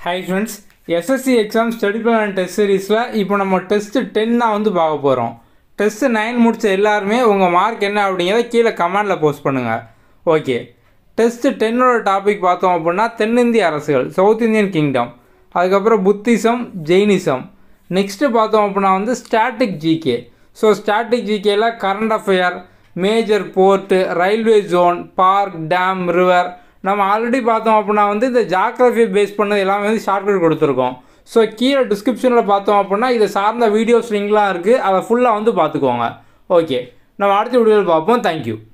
high friends SSC exam study plan and test சீரீஸில் இப்போ நம்ம டெஸ்ட்டு டென் தான் வந்து பார்க்க போகிறோம் டெஸ்ட்டு நைன் முடிச்ச எல்லாருமே உங்கள் மார்க் என்ன அப்படிங்கிறத கீழே கமெண்டில் போஸ்ட் பண்ணுங்கள் ஓகே டெஸ்ட்டு டென்னோட டாபிக் பார்த்தோம் அப்படின்னா தென்னிந்திய அரசுகள் சவுத் இந்தியன் கிங்டம் அதுக்கப்புறம் புத்திசம் ஜெயினிசம் நெக்ஸ்ட்டு பார்த்தோம் அப்படின்னா வந்து ஸ்டாட்டிக் ஜிகே ஸோ ஸ்டாட்டிக் ஜிகேல current affair major port railway zone park dam river நம்ம ஆல்ரெடி பார்த்தோம் அப்படின்னா வந்து இந்த ஜாக்ரஃபி பேஸ் பண்ணது எல்லாமே வந்து ஷார்ட்கட் கொடுத்துருக்கோம் ஸோ கீழே டிஸ்கிரிப்ஷனில் பார்த்தோம் அப்படின்னா இதை சார்ந்த வீடியோஸ் லிங்க்லாம் இருக்குது அதை ஃபுல்லாக வந்து பார்த்துக்கோங்க ஓகே நம்ம அடுத்த வீடியோவில் பார்ப்போம் தேங்க்யூ